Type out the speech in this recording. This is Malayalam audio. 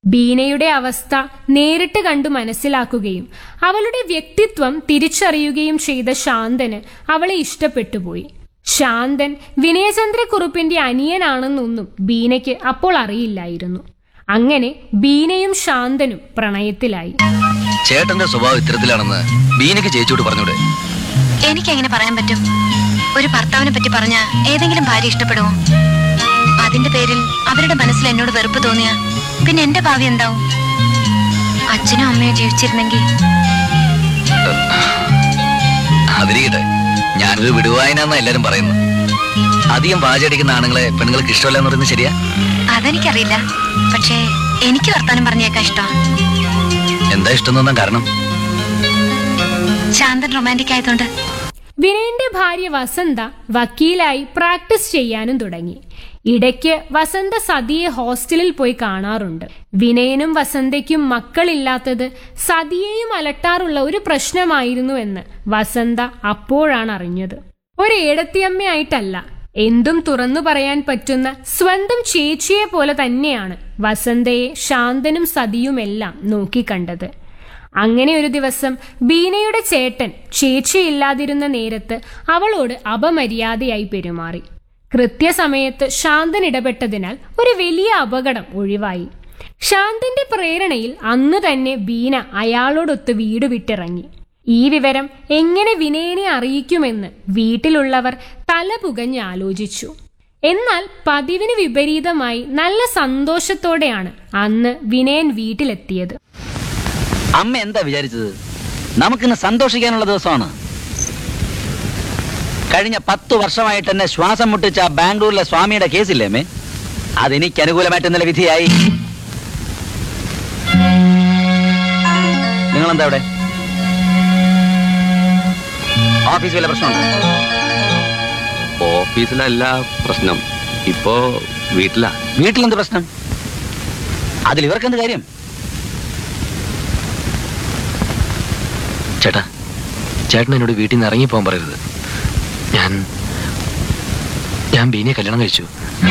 ബീനയുടെ അവസ്ഥ നേരിട്ട് കണ്ടു മനസ്സിലാക്കുകയും അവളുടെ വ്യക്തിത്വം തിരിച്ചറിയുകയും ചെയ്ത ശാന്തന് അവളെ ഇഷ്ടപ്പെട്ടുപോയി ശാന്തൻ വിനയചന്ദ്രക്കുറുപ്പിന്റെ അനിയനാണെന്നൊന്നും ബീനയ്ക്ക് അപ്പോൾ അറിയില്ലായിരുന്നു അങ്ങനെ ബീനയും ശാന്തനും പ്രണയത്തിലായി ചേട്ടന്റെ സ്വഭാവം ഇത്തരത്തിലാണെന്ന് ബീനയ്ക്ക് ചേച്ചിയോട് പറഞ്ഞൂടെ എനിക്ക് എങ്ങനെ പറയാൻ പറ്റും ഒരു ഭർത്താവിനെ പറ്റി പറഞ്ഞ ഏതെങ്കിലും ഭാര്യ ഇഷ്ടപ്പെടുമോ അതിന്റെ പേരിൽ അവരുടെ മനസ്സിൽ എന്നോട് വെറുപ്പ് തോന്നിയ പിന്നെ എന്റെ ഭാവി എന്താവും അച്ഛനും അമ്മയോ ജീവിച്ചിരുന്നെങ്കിൽ അതിരിക്കട്ടെ ഞാനൊരു വിടുവായനാന്നാ എല്ലാരും പറയുന്നു അധികം വാചടിക്കുന്ന ആണുങ്ങളെ പെണ്ണുങ്ങൾക്ക് ഇഷ്ടമല്ല എന്ന് പറയുന്നത് ശരിയാ അതെനിക്കറിയില്ല പക്ഷേ എനിക്ക് വർത്താനം പറഞ്ഞേക്കാൻ ഇഷ്ടം എന്താ ഇഷ്ടം തോന്നാൻ കാരണം ശാന്തൻ റൊമാൻറ്റിക് ആയതുകൊണ്ട് വിനയന്റെ ഭാര്യ വസന്ത വക്കീലായി പ്രാക്ടീസ് ചെയ്യാനും തുടങ്ങി ഇടയ്ക്ക് വസന്ത സതിയെ ഹോസ്റ്റലിൽ പോയി കാണാറുണ്ട് വിനയനും വസന്തയ്ക്കും മക്കളില്ലാത്തത് സതിയെയും അലട്ടാറുള്ള ഒരു പ്രശ്നമായിരുന്നു എന്ന് വസന്ത അപ്പോഴാണ് അറിഞ്ഞത് ഒരു ഏടത്തിയമ്മയായിട്ടല്ല എന്തും തുറന്നു പറയാൻ പറ്റുന്ന സ്വന്തം ചേച്ചിയെ പോലെ തന്നെയാണ് വസന്തയെ ശാന്തനും സതിയുമെല്ലാം നോക്കിക്കണ്ടത് അങ്ങനെ ഒരു ദിവസം ബീനയുടെ ചേട്ടൻ ചേച്ചിയില്ലാതിരുന്ന നേരത്ത് അവളോട് അപമര്യാദയായി പെരുമാറി കൃത്യസമയത്ത് ശാന്തൻ ഇടപെട്ടതിനാൽ ഒരു വലിയ അപകടം ഒഴിവായി ശാന്തന്റെ പ്രേരണയിൽ അന്ന് തന്നെ ബീന അയാളോടൊത്ത് വീട് വിട്ടിറങ്ങി ഈ വിവരം എങ്ങനെ വിനയനെ അറിയിക്കുമെന്ന് വീട്ടിലുള്ളവർ തല പുകഞ്ഞ് ആലോചിച്ചു എന്നാൽ പതിവിന് വിപരീതമായി നല്ല സന്തോഷത്തോടെയാണ് അന്ന് വിനയൻ വീട്ടിലെത്തിയത് അമ്മ എന്താ വിചാരിച്ചത് നമുക്കിന്ന് സന്തോഷിക്കാനുള്ള ദിവസമാണ് കഴിഞ്ഞ പത്തു വർഷമായിട്ട് എന്നെ ശ്വാസം മുട്ടിച്ച ആ ബാംഗ്ലൂരിലെ സ്വാമിയുടെ കേസില്ലേ അമ്മേ അതെനിക്ക് അനുകൂലമായിട്ട് ഇന്നലെ വിധിയായി നിങ്ങളെന്താ അവിടെ ഓഫീസ് വല്ല പ്രശ്നമുണ്ടോ ഓഫീസിലല്ല പ്രശ്നം ഇപ്പോ വീട്ടിലാ വീട്ടിലെന്ത് പ്രശ്നം അതിൽ ഇവർക്കെന്ത് കാര്യം ചേട്ടാ ചേട്ടൻ എന്നോട് വീട്ടിൽ നിന്ന് ഇറങ്ങിപ്പോകാൻ പറയരുത് ഞാൻ ഞാൻ ബീനയെ കല്യാണം കഴിച്ചു